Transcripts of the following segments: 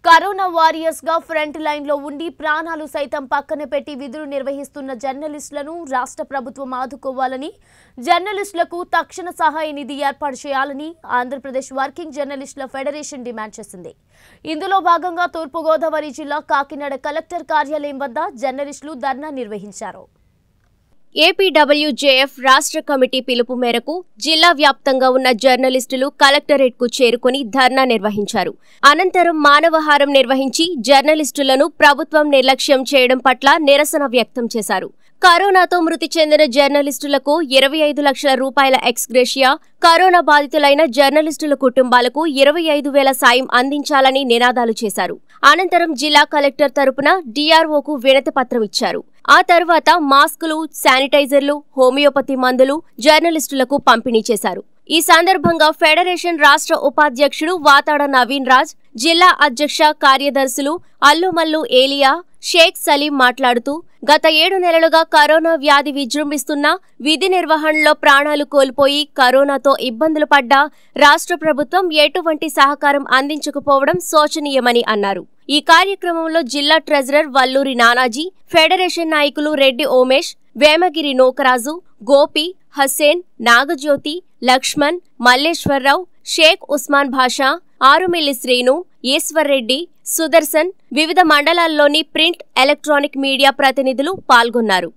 Corona warriors గా front line లో ఉండి ప్రాణాలు సైతం పక్కన పెట్టి విధులు నిర్వహిస్తున్న జర్నలిస్టులను రాష్ట్ర ప్రభుత్వం ఆదుకోవాలని జర్నలిస్టులకు తక్షణ సహాయ నిధి ఏర్పాటు చేయాలని ఆంధ్రప్రదేశ్ వర్కింగ్ జర్నలిస్టుల ఫెడరేషన్ డిమాండ్ చేసింది ఇందులో భాగంగా తూర్పుగోదావరి జిల్లా కాకినాడ కలెక్టర్ కార్యాలయం వద్ద జర్నలిస్టులు ధర్నా నిర్వహించారు ఏపీడబ్ల్యూజేఎఫ్ రాష్ట్ర కమిటీ పిలుపు మేరకు జిల్లా వ్యాప్తంగా ఉన్న జర్నలిస్టులు కలెక్టరేట్ కు చేరుకుని ధర్నా నిర్వహించారు అనంతరం మానవహారం నిర్వహించి జర్నలిస్టులను ప్రభుత్వం నిర్లక్ష్యం చేయడం పట్ల నిరసన వ్యక్తం చేశారు కరోనాతో మృతి చెందిన జర్నలిస్టులకు ఇరవై ఐదు లక్షల రూపాయల ఎక్స్గ్రేషియా కరోనా బాధితులైన జర్నలిస్టుల కుటుంబాలకు ఇరవై ఐదు వేల సాయం అందించాలని నినాదాలు చేశారు అనంతరం జిల్లా కలెక్టర్ తరపున డీఆర్ఓకు వినతి పత్రం ఇచ్చారు ఆ తర్వాత మాస్కులు శానిటైజర్లు హోమియోపతి మందులు జర్నలిస్టులకు పంపిణీ చేశారు ఈ సందర్భంగా ఫెడరేషన్ రాష్ట్ర ఉపాధ్యక్షుడు వాతాడ నవీన్ రాజ్ జిల్లా అధ్యక్ష కార్యదర్శులు అల్లుమల్లు ఏలియా షేక్ సలీం మాట్లాడుతూ గత ఏడు నెలలుగా కరోనా వ్యాధి విజృంభిస్తున్నా విధి నిర్వహణలో ప్రాణాలు కోల్పోయి కరోనాతో ఇబ్బందులు పడ్డా రాష్ట్ర ప్రభుత్వం ఎటువంటి సహకారం అందించకపోవడం శోచనీయమని అన్నారు ఈ కార్యక్రమంలో జిల్లా ట్రెజరర్ వల్లూరి నానాజీ ఫెడరేషన్ నాయకులు రెడ్డి ఓమేష్ వేమగిరి నోకరాజు గోపి హస్సేన్ నాగజ్యోతి లక్ష్మణ్ మల్లేశ్వరరావు షేక్ ఉస్మాన్ భాషా ఆరుమిల్లి శ్రీను ఈశ్వర్రెడ్డి సుదర్శన్ వివిధ మండలాల్లోని ప్రింట్ ఎలక్ట్రానిక్ మీడియా ప్రతినిధులు పాల్గొన్నారు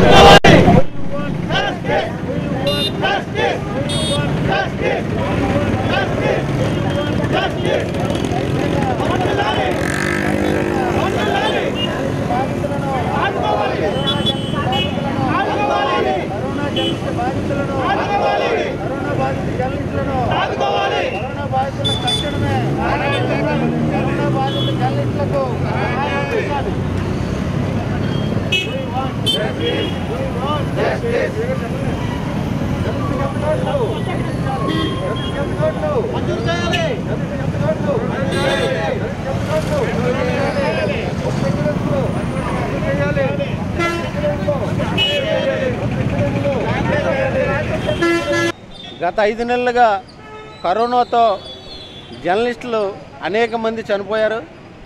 కరోనా జర్నలిస్ట్ బాధితులను కరోనా బాధిత జర్నలిస్టులను కరోనా బాధితులను తక్షణమే కరోనా బాధిత జర్నలిస్టులకు సహాయం అందించాలి. మంజూరు చేయాలి గత ఐదు నెలలుగా కరోనాతో జర్నలిస్టులు అనేక మంది చనిపోయారు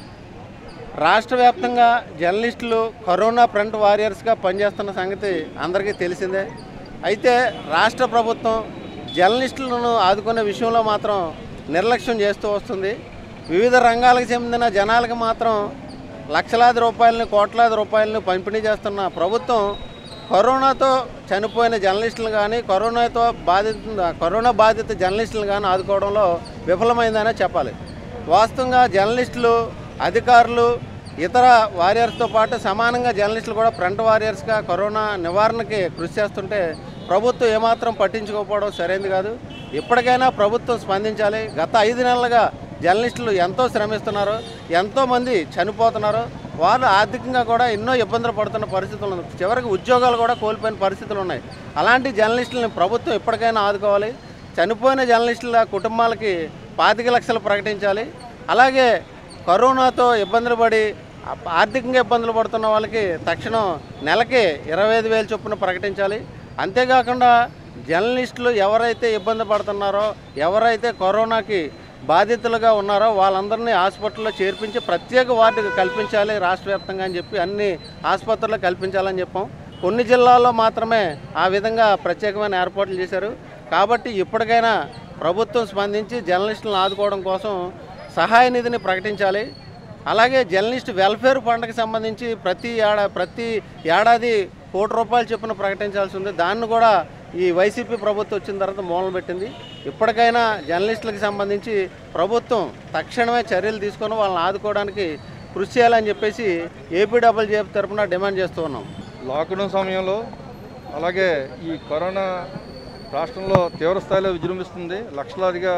రాష్ట్ర వ్యాప్తంగా జర్నలిస్టులు కరోనా ఫ్రంట్ వారియర్స్గా పనిచేస్తున్న సంగతి అందరికీ తెలిసిందే అయితే రాష్ట్ర ప్రభుత్వం జర్నలిస్టులను ఆదుకునే విషయంలో మాత్రం నిర్లక్ష్యం చేస్తూ వస్తుంది వివిధ రంగాలకు చెందిన జనాలకు మాత్రం లక్షలాది రూపాయలని కోట్లాది రూపాయలను పంపిణీ చేస్తున్న ప్రభుత్వం కరోనాతో చనిపోయిన జర్నలిస్టులు కానీ కరోనాతో బాధిత కరోనా బాధిత జర్నలిస్టులు కానీ ఆదుకోవడంలో విఫలమైందనే చెప్పాలి వాస్తవంగా జర్నలిస్టులు అధికారులు ఇతర వారియర్స్తో పాటు సమానంగా జర్నలిస్టులు కూడా ఫ్రంట్ వారియర్స్గా కరోనా నివారణకి కృషి చేస్తుంటే ప్రభుత్వం ఏమాత్రం పట్టించుకోకపోవడం సరైనది కాదు ఇప్పటికైనా ప్రభుత్వం స్పందించాలి గత ఐదు నెలలుగా జర్నలిస్టులు ఎంతో శ్రమిస్తున్నారు ఎంతోమంది చనిపోతున్నారు వాళ్ళు ఆర్థికంగా కూడా ఎన్నో ఇబ్బందులు పడుతున్న పరిస్థితులు ఉన్నాయి చివరికి ఉద్యోగాలు కూడా కోల్పోయిన పరిస్థితులు ఉన్నాయి అలాంటి జర్నలిస్టులను ప్రభుత్వం ఎప్పటికైనా ఆదుకోవాలి చనిపోయిన జర్నలిస్టుల కుటుంబాలకి పాతిక లక్షలు ప్రకటించాలి అలాగే కరోనాతో ఇబ్బందులు పడి ఆ- ఆర్థికంగా ఇబ్బందులు పడుతున్న వాళ్ళకి తక్షణం నెలకి ఇరవై ఐదు వేలు చొప్పున ప్రకటించాలి అంతేకాకుండా జర్నలిస్టులు ఎవరైతే ఇబ్బంది పడుతున్నారో ఎవరైతే కరోనాకి బాధితులుగా ఉన్నారో వాళ్ళందరినీ హాస్పిటల్లో చేర్పించి ప్రత్యేక వార్డు కల్పించాలి రాష్ట్ర వ్యాప్తంగా అని చెప్పి అన్ని ఆసుపత్రుల్లో కల్పించాలని చెప్పాం కొన్ని జిల్లాల్లో మాత్రమే ఆ విధంగా ప్రత్యేకమైన ఏర్పాట్లు చేశారు కాబట్టి ఇప్పటికైనా ప్రభుత్వం స్పందించి జర్నలిస్టులను ఆదుకోవడం కోసం సహాయ నిధిని ప్రకటించాలి అలాగే జర్నలిస్ట్ వెల్ఫేర్ ఫండ్కి సంబంధించి ప్రతి ఏడా ప్రతి ఏడాది కోటి రూపాయలు చొప్పున ప్రకటించాల్సి ఉంది దాన్ని కూడా ఈ వైసీపీ ప్రభుత్వం వచ్చిన తర్వాత మూలన పెట్టింది ఇప్పటికైనా జర్నలిస్టులకు సంబంధించి ప్రభుత్వం తక్షణమే చర్యలు తీసుకొని వాళ్ళని ఆదుకోవడానికి కృషి చేయాలని చెప్పేసి ఏపీడబ్ల్యూజేఎఫ్ తరఫున డిమాండ్ చేస్తూ ఉన్నాం లాక్డౌన్ సమయంలో అలాగే ఈ కరోనా రాష్ట్రంలో తీవ్ర స్థాయిలో విజృంభిస్తుంది లక్షలాదిగా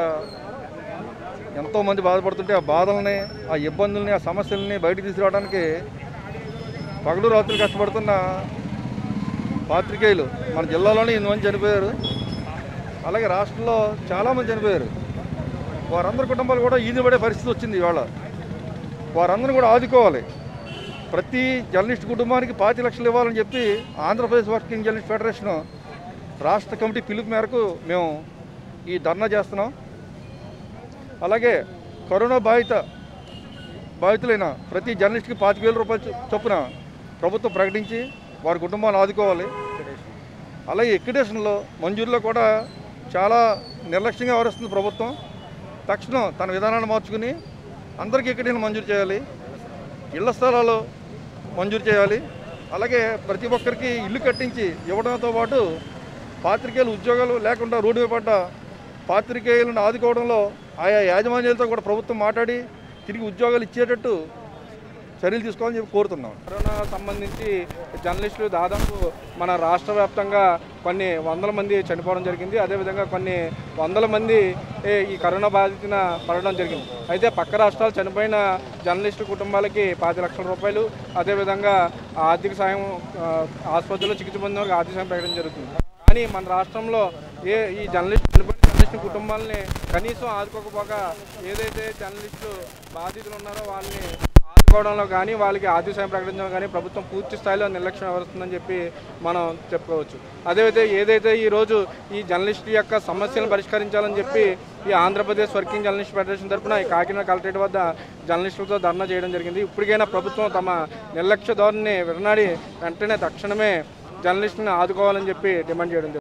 ఎంతోమంది బాధపడుతుంటే ఆ బాధల్ని ఆ ఇబ్బందుల్ని ఆ సమస్యల్ని బయటకు తీసుకురావడానికి పగలు రాత్రులు కష్టపడుతున్న పాత్రికేయులు మన జిల్లాలోనే ఎనిమిది మంది చనిపోయారు అలాగే రాష్ట్రంలో చాలామంది చనిపోయారు వారందరి కుటుంబాలు కూడా ఈది పడే పరిస్థితి వచ్చింది ఇవాళ వారందరిని కూడా ఆదుకోవాలి ప్రతి జర్నలిస్ట్ కుటుంబానికి పాతి లక్షలు ఇవ్వాలని చెప్పి ఆంధ్రప్రదేశ్ వర్కింగ్ జర్నలిస్ట్ ఫెడరేషన్ రాష్ట్ర కమిటీ పిలుపు మేరకు మేము ఈ ధర్నా చేస్తున్నాం అలాగే కరోనా బాధిత బాధితులైన ప్రతి జర్నలిస్ట్కి పాతిక వేల రూపాయలు చొ- చొప్పున ప్రభుత్వం ప్రకటించి వారి కుటుంబాన్ని ఆదుకోవాలి అలాగే ఎక్విడేషన్లో మంజూరులో కూడా చాలా నిర్లక్ష్యంగా వ్యవహరిస్తుంది ప్రభుత్వం తక్షణం తన విధానాన్ని మార్చుకుని అందరికీ ఎక్కడైనా మంజూరు చేయాలి ఇళ్ల స్థలాలు మంజూరు చేయాలి అలాగే ప్రతి ఒక్కరికి ఇల్లు కట్టించి ఇవ్వడంతో పాటు పాత్రికేయులు ఉద్యోగాలు లేకుండా రోడ్డు మీద పడ్డ పాత్రికేయులను ఆదుకోవడంలో ఆయా యాజమాన్యాలతో కూడా ప్రభుత్వం మాట్లాడి తిరిగి ఉద్యోగాలు ఇచ్చేటట్టు చర్యలు తీసుకోవాలని చెప్పి కోరుతున్నాం కరోనా సంబంధించి జర్నలిస్టులు దాదాపు మన రాష్ట్ర వ్యాప్తంగా కొన్ని వందల మంది చనిపోవడం జరిగింది అదేవిధంగా కొన్ని వందల మంది ఏ, ఈ కరోనా బాధితున పడడం జరిగింది అయితే పక్క రాష్ట్రాలు చనిపోయిన జర్నలిస్టు కుటుంబాలకి పాతి లక్షల రూపాయలు అదేవిధంగా ఆర్థిక సాయం ఆ, ఆసుపత్రిలో చికిత్స పొందిన వారికి ఆర్థిక సాయం ప్రకటించడం జరుగుతుంది కానీ మన రాష్ట్రంలో ఏ ఈ జర్నలిస్ట్ చనిపోయిన జర్నలిస్టు కుటుంబాలని కనీసం ఆదుకోకపోగా ఏదైతే జర్నలిస్టులు బాధితులు ఉన్నారో వాళ్ళని ఆదుకోవడంలో కానీ వాళ్ళకి ఆర్థిక సాయం ప్రకటించడం కానీ ప్రభుత్వం పూర్తి స్థాయిలో నిర్లక్ష్యం వ్యవహరిస్తుందని చెప్పి మనం చెప్పుకోవచ్చు అదేవిధంగా ఏదైతే ఈరోజు ఈ జర్నలిస్ట్ యొక్క సమస్యలను పరిష్కరించాలని చెప్పి ఈ ఆంధ్రప్రదేశ్ వర్కింగ్ జర్నలిస్ట్ ఫెడరేషన్ తరఫున ఈ కాకినాడ కలెక్టరేట్ వద్ద జర్నలిస్టులతో ధర్నా చేయడం జరిగింది ఇప్పటికైనా ప్రభుత్వం తమ నిర్లక్ష్య ధోరణిని విడనాడి వెంటనే తక్షణమే జర్నలిస్టులను ఆదుకోవాలని చెప్పి డిమాండ్ చేయడం జరిగింది